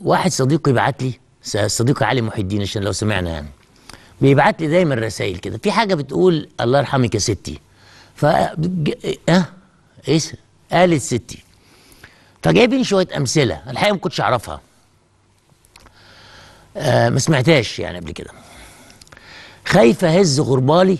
واحد صديقي بعت لي س- صديقي علي محي الدين عشان لو سمعنا يعني بيبعت لي دايما رسائل كده في حاجه بتقول الله يرحمك يا ستي ف ج- اه ايه س- قالت ستي فجايبين شويه امثله الحقيقه ما كنتش اعرفها آه ما سمعتهاش يعني قبل كده خايف اهز غربالي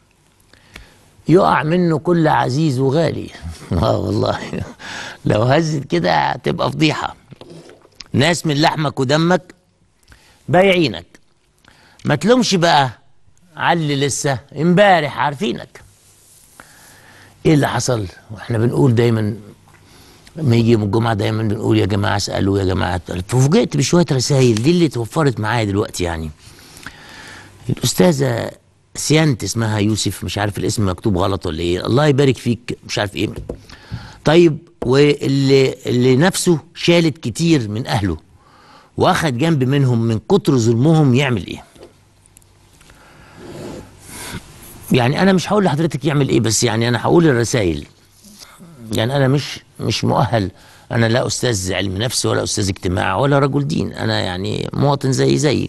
يقع منه كل عزيز وغالي اه والله لو هزت كده هتبقى فضيحه ناس من لحمك ودمك بايعينك ما تلومش بقى على اللي لسه امبارح عارفينك ايه اللي حصل واحنا بنقول دايما لما يجي يوم الجمعه دايما بنقول يا جماعه اسالوا يا جماعه فوجئت بشويه رسائل دي اللي توفرت معايا دلوقتي يعني الاستاذه سيانت اسمها يوسف مش عارف الاسم مكتوب غلط ولا ايه الله يبارك فيك مش عارف ايه طيب واللي اللي نفسه شالت كتير من اهله واخد جنب منهم من كتر ظلمهم يعمل ايه يعني انا مش هقول لحضرتك يعمل ايه بس يعني انا هقول الرسائل يعني انا مش مش مؤهل انا لا استاذ علم نفس ولا استاذ اجتماع ولا رجل دين انا يعني مواطن زي زيك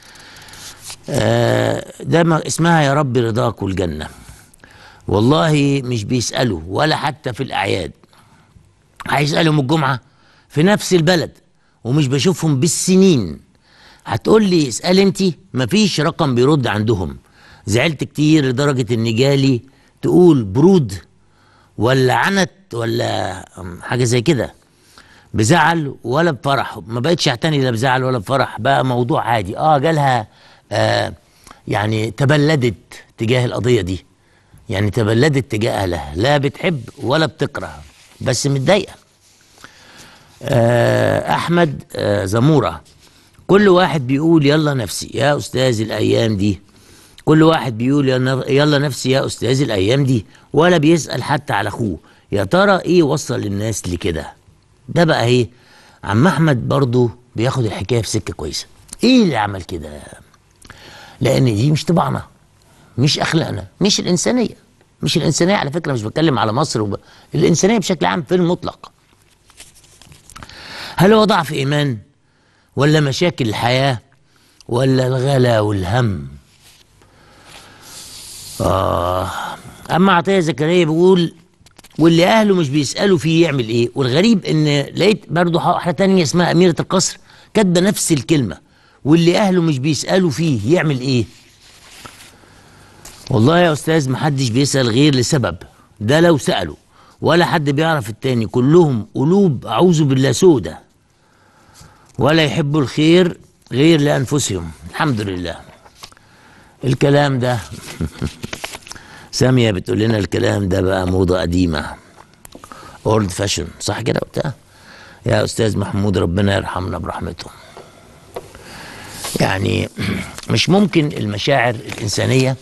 آه، ده ما اسمها يا رب رضاك والجنه والله مش بيسالوا ولا حتى في الاعياد هيسالهم الجمعه في نفس البلد ومش بشوفهم بالسنين هتقول لي اسال انت مفيش رقم بيرد عندهم زعلت كتير لدرجه ان جالي تقول برود ولا عنت ولا حاجه زي كده بزعل ولا بفرح ما بقتش اعتني لا بزعل ولا بفرح بقى موضوع عادي اه جالها آه يعني تبلدت تجاه القضيه دي يعني تبلدت تجاه اهلها لا بتحب ولا بتكره بس متضايقه آه احمد آه زموره كل واحد بيقول يلا نفسي يا استاذ الايام دي كل واحد بيقول يلا يلا نفسي يا استاذ الايام دي ولا بيسال حتى على اخوه يا ترى ايه وصل الناس لكده ده بقى ايه عم احمد برضو بياخد الحكايه في سكه كويسه ايه اللي عمل كده لان دي مش طباعنا مش اخلاقنا مش الانسانيه مش الانسانيه على فكره مش بتكلم على مصر وب... الانسانيه بشكل عام في المطلق هل هو ضعف ايمان ولا مشاكل الحياه ولا الغلا والهم آه أما عطية زكريا بيقول واللي أهله مش بيسألوا فيه يعمل إيه والغريب إن لقيت برضه واحدة تانية اسمها أميرة القصر كاتبة نفس الكلمة واللي أهله مش بيسألوا فيه يعمل إيه والله يا أستاذ محدش بيسأل غير لسبب ده لو سألوا ولا حد بيعرف التاني كلهم قلوب أعوذ بالله سودة ولا يحبوا الخير غير لأنفسهم الحمد لله الكلام ده سامية بتقول لنا الكلام ده بقى موضة قديمة اولد فاشن صح كده وبتاع يا استاذ محمود ربنا يرحمنا برحمته يعني مش ممكن المشاعر الانسانيه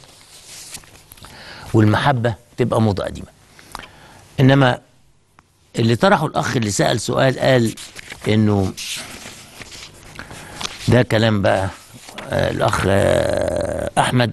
والمحبه تبقى موضه قديمه انما اللي طرحه الاخ اللي سال سؤال قال انه ده كلام بقى آه الاخ آه احمد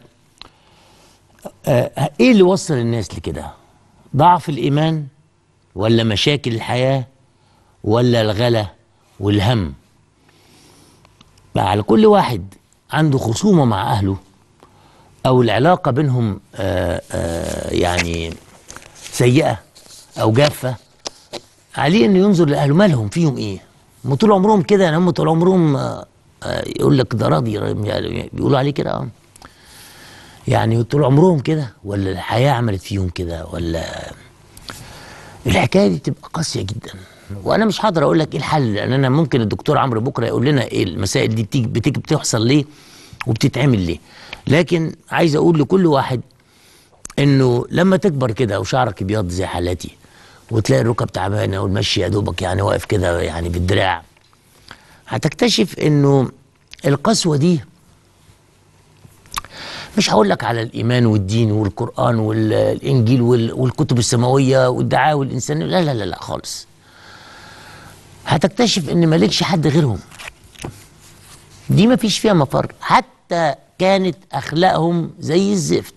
آه ايه اللي وصل الناس لكده ضعف الايمان ولا مشاكل الحياه ولا الغلا والهم بقى على كل واحد عنده خصومه مع اهله او العلاقه بينهم آآ آآ يعني سيئه او جافه عليه انه ينظر لاهله مالهم فيهم ايه هم طول عمرهم كده يعني هم طول عمرهم آآ يقول لك ده راضي يعني بيقولوا عليه كده اه يعني طول عمرهم كده ولا الحياه عملت فيهم كده ولا الحكايه دي تبقى قاسيه جدا وانا مش هقدر اقول لك ايه الحل لان انا ممكن الدكتور عمرو بكره يقول لنا ايه المسائل دي بتيجي بتيجي بتحصل ليه وبتتعمل ليه لكن عايز اقول لكل واحد انه لما تكبر كده وشعرك ابيض زي حالاتي وتلاقي الركب تعبانه والمشي يا دوبك يعني واقف كده يعني بالدراع هتكتشف انه القسوه دي مش هقول لك على الايمان والدين والقران والانجيل والكتب السماويه والدعاوى الانسانيه لا لا لا لا خالص هتكتشف ان مالكش حد غيرهم دي ما فيش فيها مفر حتى كانت اخلاقهم زي الزفت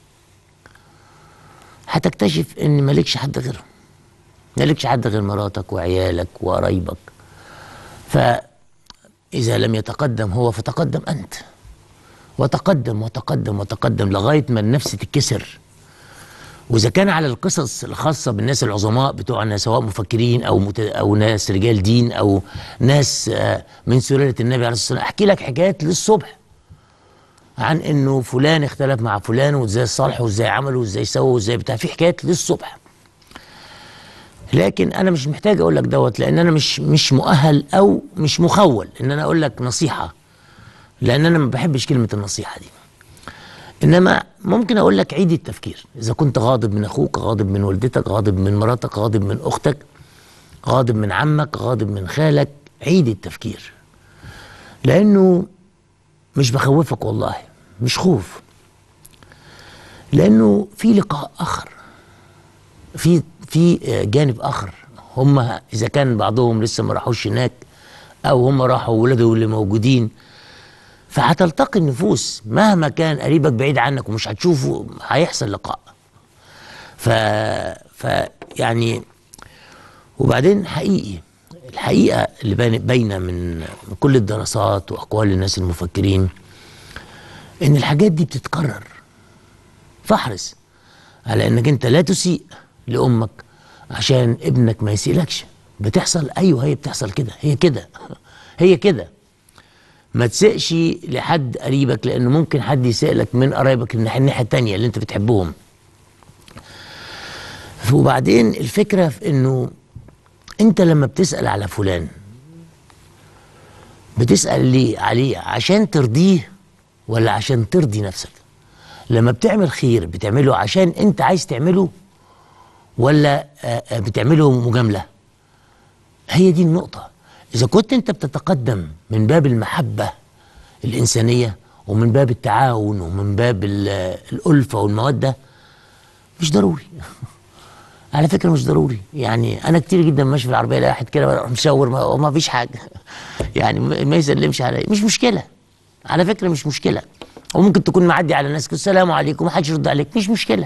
هتكتشف ان مالكش حد غيرهم مالكش حد غير مراتك وعيالك وقرايبك ف إذا لم يتقدم هو فتقدم أنت وتقدم وتقدم وتقدم لغاية ما النفس تتكسر وإذا كان على القصص الخاصة بالناس العظماء بتوعنا سواء مفكرين أو مت... أو ناس رجال دين أو ناس آه، من سلالة النبي عليه الصلاة والسلام أحكي لك حكايات للصبح عن إنه فلان اختلف مع فلان وإزاي صالحه وإزاي عمله وإزاي سوى وإزاي بتاع في حكايات للصبح لكن انا مش محتاج اقول لك دوت لان انا مش مش مؤهل او مش مخول ان انا اقول لك نصيحه لان انا ما بحبش كلمه النصيحه دي انما ممكن اقول لك عيد التفكير اذا كنت غاضب من اخوك غاضب من والدتك غاضب من مراتك غاضب من اختك غاضب من عمك غاضب من خالك عيد التفكير لانه مش بخوفك والله مش خوف لانه في لقاء اخر في في جانب اخر هم اذا كان بعضهم لسه ما راحوش هناك او هم راحوا ولادهم اللي موجودين فهتلتقي النفوس مهما كان قريبك بعيد عنك ومش هتشوفه هيحصل لقاء ف ف يعني وبعدين حقيقي الحقيقه اللي باين- باينه من من كل الدراسات واقوال الناس المفكرين ان الحاجات دي بتتكرر فاحرص على انك انت لا تسيء لامك عشان ابنك ما يسيئلكش بتحصل ايوه هي بتحصل كده هي كده هي كده ما تسقش لحد قريبك لانه ممكن حد يسألك من قرايبك الناحيه الناحية التانية اللي انت بتحبهم وبعدين الفكره في انه انت لما بتسال على فلان بتسال ليه عليه عشان ترضيه ولا عشان ترضي نفسك لما بتعمل خير بتعمله عشان انت عايز تعمله ولا آه، آه، بتعمله مجامله هي دي النقطه اذا كنت انت بتتقدم من باب المحبه الانسانيه ومن باب التعاون ومن باب ال- الالفه والموده مش ضروري على فكره مش ضروري يعني انا كتير جدا ماشي في العربيه الاقي واحد كده بروح مشاور ما, وما فيش حاجه يعني ما ما يسلمش عليا مش مشكله على فكره مش مشكله وممكن تكون معدي على ناس كده، السلام عليكم ما حدش يرد عليك مش مشكله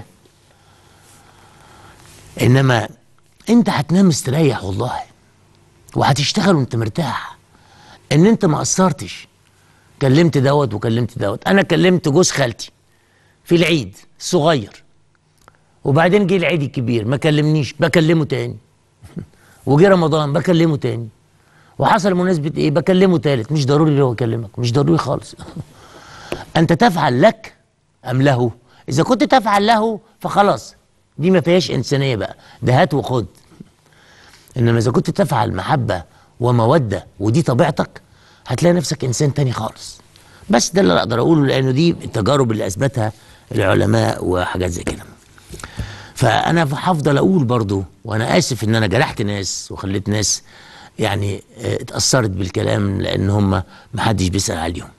انما انت هتنام مستريح والله وهتشتغل وانت مرتاح ان انت ما قصرتش كلمت دوت وكلمت دوت انا كلمت جوز خالتي في العيد الصغير وبعدين جه العيد الكبير ما كلمنيش بكلمه تاني وجه رمضان بكلمه تاني وحصل مناسبة ايه بكلمه تالت مش ضروري هو يكلمك مش ضروري خالص انت تفعل لك ام له اذا كنت تفعل له فخلاص دي ما فيهاش انسانية بقى ده هات وخد انما اذا كنت تفعل محبة ومودة ودي طبيعتك هتلاقي نفسك انسان تاني خالص بس ده اللي اقدر اقوله لانه دي التجارب اللي اثبتها العلماء وحاجات زي كده فانا هفضل اقول برضو وانا اسف ان انا جرحت ناس وخليت ناس يعني آه، اتاثرت بالكلام لان هم ما حدش بيسال عليهم